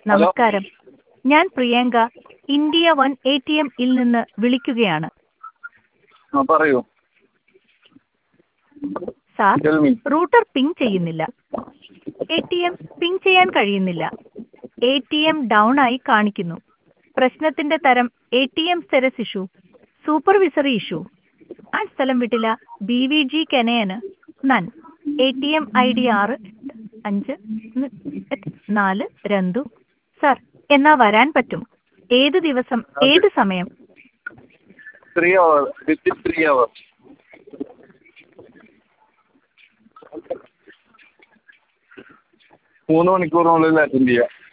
നമസ്കാരം ഞാൻ Priyanka India one A T M ഇൽ നിന്ന് വിളിക്കുകയാണ് ആ പറയൂ sir tell me router ping ചെയ്യുന്നില്ല എ ടി എം പിങ് ചെയ്യാൻ കഴിയുന്നില്ല എ ടി എം ഡൗൺ ആയി കാണിക്കുന്നു പ്രശ്നത്തിന്റെ തരം A T M status issue supervisory issue ആ സ്ഥലം വിട്ടില്ല ബി വി ജി കെനയന് നൻ A T M I D ആറ് അഞ്ച് ഒന്ന് എട്ട് നാല് രണ്ട് സാർ എന്നാ വരാൻ പറ്റും ഏത് ദിവസം ഏത് സമയം three hour within three hour മൂന്ന് മണിക്കൂറിനുള്ളിൽ അറ്റൻഡ് ചെയ്യാം